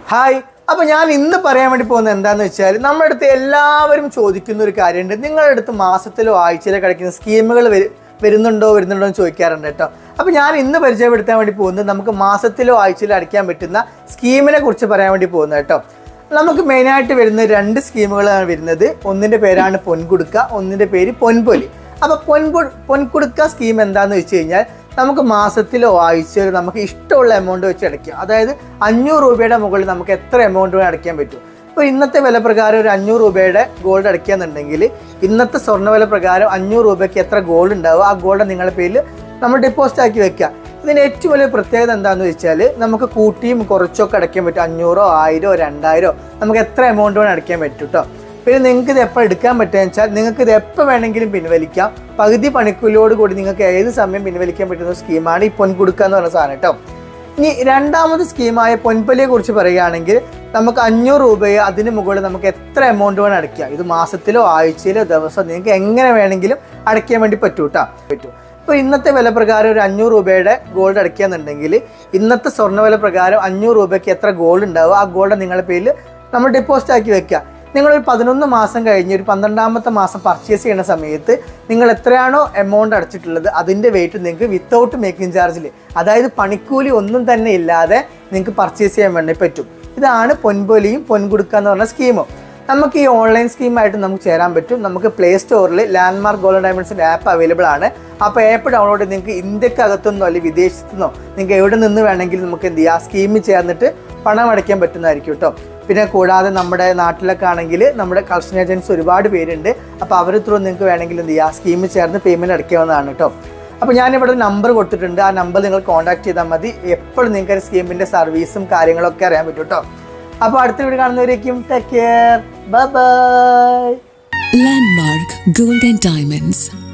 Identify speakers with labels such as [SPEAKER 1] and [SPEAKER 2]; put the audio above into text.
[SPEAKER 1] hi അപ്പോൾ ഞാൻ ഇന്ന് പറയാൻ വേണ്ടി പോകുന്നത് എന്താണെന്ന് വെച്ചാൽ നമ്മുടെ അടുത്ത് എല്ലാവരും ചോദിക്കുന്ന ഒരു കാര്യമുണ്ട് നിങ്ങളുടെ അടുത്ത് മാസത്തിലോ ആഴ്ചയിലോ കിടക്കുന്ന സ്കീമുകൾ വരുന്നുണ്ടോ വരുന്നുണ്ടോ എന്ന് ചോദിക്കാറുണ്ട് കേട്ടോ അപ്പോൾ ഞാൻ ഇന്ന് പരിചയപ്പെടുത്താൻ വേണ്ടി പോകുന്നത് നമുക്ക് മാസത്തിലോ ആഴ്ചയിലോ അടയ്ക്കാൻ പറ്റുന്ന സ്കീമിനെ കുറിച്ച് പറയാൻ വേണ്ടി പോകുന്നത് കേട്ടോ നമുക്ക് മെയിനായിട്ട് വരുന്ന രണ്ട് സ്കീമുകളാണ് വരുന്നത് ഒന്നിൻ്റെ പേരാണ് പൊൻകുടുക്ക ഒന്നിൻ്റെ പേര് പൊൻപൊലി അപ്പോൾ പൊൻപൊ പൊൻകുടുക്ക സ്കീം എന്താണെന്ന് വെച്ച് കഴിഞ്ഞാൽ നമുക്ക് മാസത്തിലോ ആഴ്ചയിലോ നമുക്ക് ഇഷ്ടമുള്ള എമൗണ്ട് വെച്ച് അടയ്ക്കാം അതായത് അഞ്ഞൂറ് രൂപയുടെ മുകളിൽ നമുക്ക് എത്ര എമൗണ്ട് വേണം അടയ്ക്കാൻ പറ്റും ഇപ്പോൾ ഇന്നത്തെ വില പ്രകാരം ഒരു അഞ്ഞൂറ് രൂപയുടെ ഗോൾഡ് അടയ്ക്കുകയെന്നുണ്ടെങ്കിൽ ഇന്നത്തെ സ്വർണ്ണ വില പ്രകാരം അഞ്ഞൂറ് രൂപയ്ക്ക് എത്ര ഗോൾഡ് ഉണ്ടാവും ആ ഗോൾഡ് നിങ്ങളുടെ പേരിൽ നമ്മൾ ഡെപ്പോസിറ്റ് ആക്കി വെക്കുക ഇതിന് ഏറ്റവും വലിയ പ്രത്യേകത എന്താണെന്ന് വെച്ചാൽ നമുക്ക് കൂട്ടിയും കുറച്ചൊക്കെ അടയ്ക്കാൻ പറ്റും അഞ്ഞൂറോ ആയിരോ രണ്ടായിരോ നമുക്ക് എത്ര എമൗണ്ട് വേണം അടയ്ക്കാൻ പറ്റും കേട്ടോ പിന്നെ നിങ്ങൾക്ക് ഇത് എപ്പോൾ എടുക്കാൻ പറ്റുക വെച്ചാൽ നിങ്ങൾക്ക് ഇത് എപ്പോൾ വേണമെങ്കിലും പിൻവലിക്കാം പകുതി പണിക്കൂലിയോട് കൂടി നിങ്ങൾക്ക് ഏത് സമയം പിൻവലിക്കാൻ പറ്റുന്ന സ്കീമാണ് ഈ പൊൻകുടുക്ക എന്ന് പറഞ്ഞ സാധനം കേട്ടോ ഇനി രണ്ടാമത് സ്കീമായ പൊൻപലിയെ കുറിച്ച് പറയുകയാണെങ്കിൽ നമുക്ക് അഞ്ഞൂറ് രൂപയോ അതിന് മുകളിൽ നമുക്ക് എത്ര എമൗണ്ട് വേണം അടയ്ക്കാം ഇത് മാസത്തിലോ ആഴ്ചയിലോ ദിവസമോ നിങ്ങൾക്ക് എങ്ങനെ വേണമെങ്കിലും അടയ്ക്കാൻ വേണ്ടി പറ്റൂ കേട്ടോ പറ്റൂ ഇപ്പോൾ ഇന്നത്തെ വില പ്രകാരം ഒരു അഞ്ഞൂറ് രൂപയുടെ ഗോൾഡ് അടയ്ക്കുകയെന്നുണ്ടെങ്കിൽ ഇന്നത്തെ സ്വർണ്ണ വില പ്രകാരം അഞ്ഞൂറ് രൂപയ്ക്ക് എത്ര ഗോൾഡ് ഉണ്ടാവും ആ ഗോൾഡ് നിങ്ങളുടെ പേരിൽ നമ്മൾ ഡെപ്പോസിറ്റ് ആക്കി വെക്കുക നിങ്ങളൊരു പതിനൊന്ന് മാസം കഴിഞ്ഞ് ഒരു പന്ത്രണ്ടാമത്തെ മാസം പർച്ചേസ് ചെയ്യുന്ന സമയത്ത് നിങ്ങൾ എത്രയാണോ എമൗണ്ട് അടച്ചിട്ടുള്ളത് അതിൻ്റെ വെയിറ്റ് നിങ്ങൾക്ക് വിത്തൗട്ട് മേക്കിംഗ് ചാർജിൽ അതായത് പണിക്കൂലി ഒന്നും തന്നെ ഇല്ലാതെ നിങ്ങൾക്ക് പർച്ചേസ് ചെയ്യാൻ വേണ്ടി പറ്റും ഇതാണ് പൊൻപൊലിയും പൊൻകുടുക്ക എന്ന് പറഞ്ഞ സ്കീമും നമുക്ക് ഈ ഓൺലൈൻ സ്കീമായിട്ട് നമുക്ക് ചേരാൻ പറ്റും നമുക്ക് പ്ലേ സ്റ്റോറിൽ ലാൻഡ്മാർക്ക് ഗോൾഡൻ ഡയമണ്ട്സിൻ്റെ ആപ്പ് അവൈലബിൾ ആണ് അപ്പോൾ ആപ്പ് ഡൗൺലോഡ് ചെയ്ത് നിങ്ങൾക്ക് ഇന്ത്യക്കകത്തുനിന്നോ അല്ലെങ്കിൽ വിദേശത്തുനിന്നോ നിങ്ങൾക്ക് എവിടെ നിന്ന് വേണമെങ്കിലും നമുക്ക് എന്ത് ചെയ്യാം ആ സ്കീമിൽ ചേർന്നിട്ട് പണം അടയ്ക്കാൻ പറ്റുന്നതായിരിക്കും കേട്ടോ പിന്നെ കൂടാതെ നമ്മുടെ നാട്ടിലൊക്കെ ആണെങ്കിൽ നമ്മുടെ കളക്ഷൻ ഏജൻസ് ഒരുപാട് പേരുണ്ട് അപ്പോൾ അവർ ത്രൂ നിങ്ങൾക്ക് വേണമെങ്കിൽ എന്ത് ചെയ്യുക സ്കീമിൽ ചേർന്ന് പേയ്മെൻറ്റ് അടയ്ക്കാവുന്നതാണ് കേട്ടോ അപ്പോൾ ഞാനിവിടെ ഒരു നമ്പർ കൊടുത്തിട്ടുണ്ട് ആ നമ്പർ നിങ്ങൾ കോൺടാക്ട് ചെയ്താൽ മതി എപ്പോഴും നിങ്ങൾക്ക് സ്കീമിൻ്റെ സർവീസും കാര്യങ്ങളൊക്കെ അറിയാൻ പറ്റും കേട്ടോ അപ്പോൾ അടുത്ത വീഡിയോ കാണുന്നവരേക്കും take care bye bye
[SPEAKER 2] Landmark Gold and Diamonds,